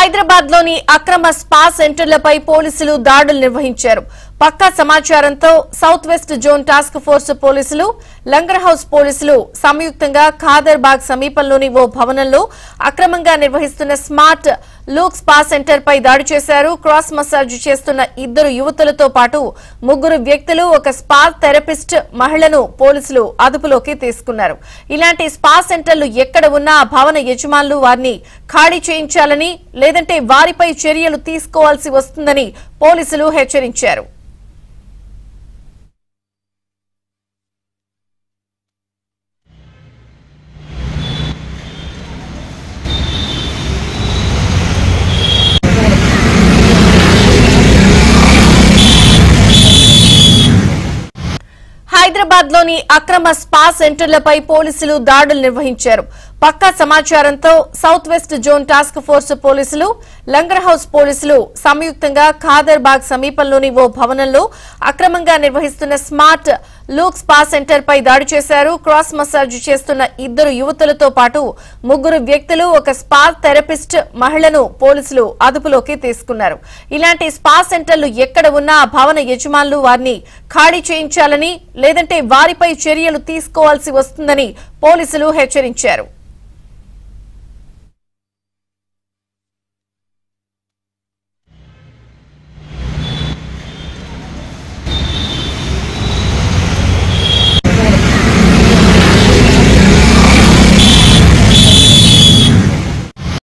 హైదరాబాద్ లోని అక్రమ స్పా సెంటర్లపై పోలీసులు దాడులు నిర్వహించారు పక్కా సమాచారంతో south west zone task force పోలీసులు లంగర్ హౌస్ పోలీసులు సంయుక్తంగా ఖాదర్ బాగ్ సమీపంలోని ఓ భవనంలో అక్రమంగా నిర్వహిస్తున్న స్మార్ట్ లూక్ స్పా సెంటర్ పై దాడి చేశారు క్రాస్ మసాజ్ చేస్తున్న ఇద్దరు యువతులతో పాటు ముగ్గురు వ్యక్తులు ఒక స్పా థెరపిస్ట్ మహిళను పోలీసులు అదుపులోకి తీసుకున్నారు ఇలాంటి స్పా సెంటర్లు ఎక్కడ ఉన్నా ఆ భవన యజమానులు వారిని ఖాళీ చేయించాలని లేదంటే వారిపై చర్యలు తీసుకోవాల్సి వస్తుందని పోలీసులు హెచ్చరించారు హైదరాబాద్ లోని అక్రమ స్పా సెంటర్లపై పోలీసులు దాడులు నిర్వహించారు పక్కా సమాచారంతో south west zone task force పోలీసులు లంగర్ హౌస్ పోలీసులు సంయుక్తంగా ఖాదర్ బాగ్ సమీపంలోని ఓ భవనంలో అక్రమంగా నిర్వహిస్తున్న స్మార్ట్ లూక్ స్పా సెంటర్ పై దాడి చేశారు క్రాస్ మసాజ్ చేస్తున్న ఇద్దరు యువతులతో పాటు ముగ్గురు వ్యక్తులు ఒక స్పా థెరపిస్ట్ మహిళను పోలీసులు అదుపులోకి తీసుకున్నారు ఇలాంటి స్పా సెంటర్లు ఎక్కడ ఉన్నా ఆ భవన యజమానులు వారిని ఖాళీ చేయించాలని లేదంటే వారిపై చర్యలు తీసుకోవాల్సి వస్తుందని పోలీసులు హెచ్చరించారు